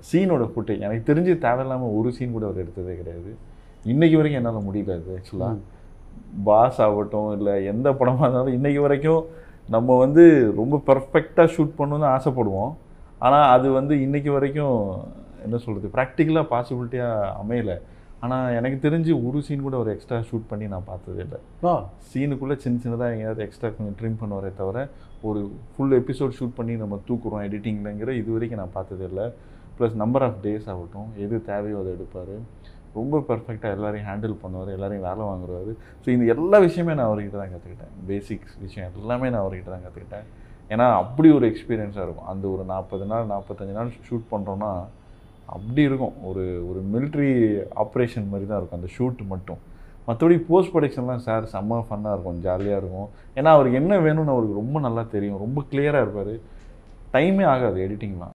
சீனோட footage எனக்கு தெரிஞ்சு தேவையில்லாமல் ஒரு சீன் கூட அவர் எடுத்ததே கிடையாது இன்னைக்கு வரைக்கும் என்னால் முடியல அது ஆக்சுவலாக பாஸ் ஆகட்டும் இல்லை எந்த படமாக இருந்தாலும் இன்னைக்கு வரைக்கும் நம்ம வந்து ரொம்ப பர்ஃபெக்டாக ஷூட் பண்ணணும்னு ஆசைப்படுவோம் ஆனால் அது வந்து இன்னைக்கு வரைக்கும் என்ன சொல்கிறது ப்ராக்டிக்கலாக பாசிபிலிட்டியாக அமையலை ஆனால் எனக்கு தெரிஞ்சு ஒரு சீன் கூட ஒரு எக்ஸ்ட்ரா ஷூட் பண்ணி நான் பார்த்ததே இல்லை ஆ சீனுக்குள்ளே சின்ன சின்னதாக எங்கேயாவது எக்ஸ்ட்ரா கொஞ்சம் ட்ரிம் பண்ணுவாரே தவிர ஒரு ஃபுல் எபிசோட் ஷூட் பண்ணி நம்ம தூக்குறோம் எடிட்டிங்லங்கிற இது வரைக்கும் நான் பார்த்ததே இல்லை ப்ளஸ் நம்பர் ஆஃப் டேஸ் ஆகட்டும் எது தேவையோ அதை எடுப்பார் ரொம்ப பர்ஃபெக்டாக எல்லாரையும் ஹேண்டில் பண்ணுவார் எல்லாரையும் வேலை வாங்குவார் ஸோ இந்த எல்லா விஷயமே நான் அவர்கிட்ட தான் கற்றுக்கிட்டேன் பேசிக்ஸ் விஷயம் எல்லாமே நான் அவர்கிட்ட தான் கற்றுக்கிட்டேன் ஏன்னா அப்படி ஒரு எக்ஸ்பீரியன்ஸாக இருக்கும் அந்த ஒரு நாற்பது நாள் நாற்பத்தஞ்சு நாள் ஷூட் பண்ணுறோன்னா அப்படி இருக்கும் ஒரு ஒரு military ஆப்ரேஷன் மாதிரி தான் இருக்கும் அந்த ஷூட் மட்டும் மற்றபடி போஸ்ட் ப்ரொடக்ஷன்லாம் சார் செம்ம ஃபன்னாக இருக்கும் ஜாலியாக இருக்கும் ஏன்னா அவருக்கு என்ன வேணும்னு அவருக்கு ரொம்ப நல்லா தெரியும் ரொம்ப கிளியராக இருப்பார் டைமே ஆகாது எடிட்டிங்லாம்